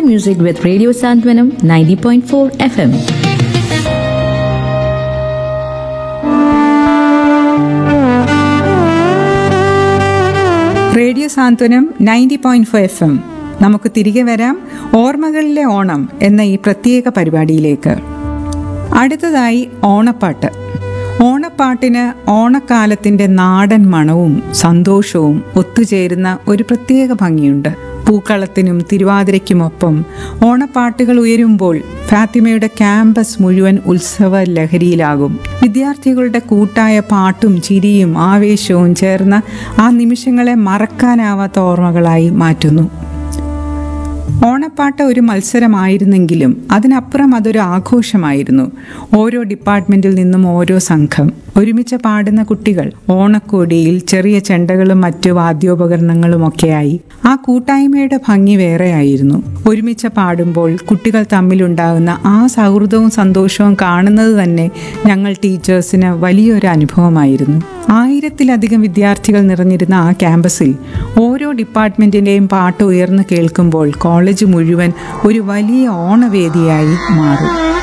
music with Radio Santwanam 90.4 FM. Radio Santwanam ninety point four F M നമുക്ക് തിരികെ വരാം ഓർമ്മകളിലെ ഓണം എന്ന ഈ പ്രത്യേക പരിപാടിയിലേക്ക് അടുത്തതായി ഓണപ്പാട്ട് ഓണപ്പാട്ടിന് ഓണക്കാലത്തിൻ്റെ നാടൻ മണവും സന്തോഷവും ഒത്തുചേരുന്ന ഒരു പ്രത്യേക ഭംഗിയുണ്ട് പൂക്കളത്തിനും തിരുവാതിരയ്ക്കുമൊപ്പം ഓണപ്പാട്ടുകൾ ഉയരുമ്പോൾ ഫാത്തിമയുടെ ക്യാമ്പസ് മുഴുവൻ ഉത്സവ ലഹരിയിലാകും വിദ്യാർത്ഥികളുടെ കൂട്ടായ പാട്ടും ചിരിയും ആവേശവും ചേർന്ന ആ നിമിഷങ്ങളെ മറക്കാനാവാത്ത ഓർമ്മകളായി മാറ്റുന്നു ഓണപ്പാട്ട് ഒരു മത്സരമായിരുന്നെങ്കിലും അതിനപ്പുറം അതൊരു ആഘോഷമായിരുന്നു ഓരോ ഡിപ്പാർട്ട്മെന്റിൽ നിന്നും ഓരോ സംഘം ഒരുമിച്ച് പാടുന്ന കുട്ടികൾ ഓണക്കോടിയിൽ ചെറിയ ചെണ്ടകളും മറ്റു വാദ്യോപകരണങ്ങളുമൊക്കെയായി ആ കൂട്ടായ്മയുടെ ഭംഗി വേറെയായിരുന്നു ഒരുമിച്ച് പാടുമ്പോൾ കുട്ടികൾ തമ്മിലുണ്ടാകുന്ന ആ സൗഹൃദവും സന്തോഷവും കാണുന്നത് തന്നെ ഞങ്ങൾ ടീച്ചേഴ്സിന് വലിയൊരു അനുഭവമായിരുന്നു ആയിരത്തിലധികം വിദ്യാർത്ഥികൾ നിറഞ്ഞിരുന്ന ആ ക്യാമ്പസിൽ ഓരോ ഡിപ്പാർട്ട്മെന്റിന്റെയും പാട്ട് ഉയർന്നു കേൾക്കുമ്പോൾ കോളേജ് മുഴുവൻ ഒരു വലിയ ഓണവേദിയായി മാറും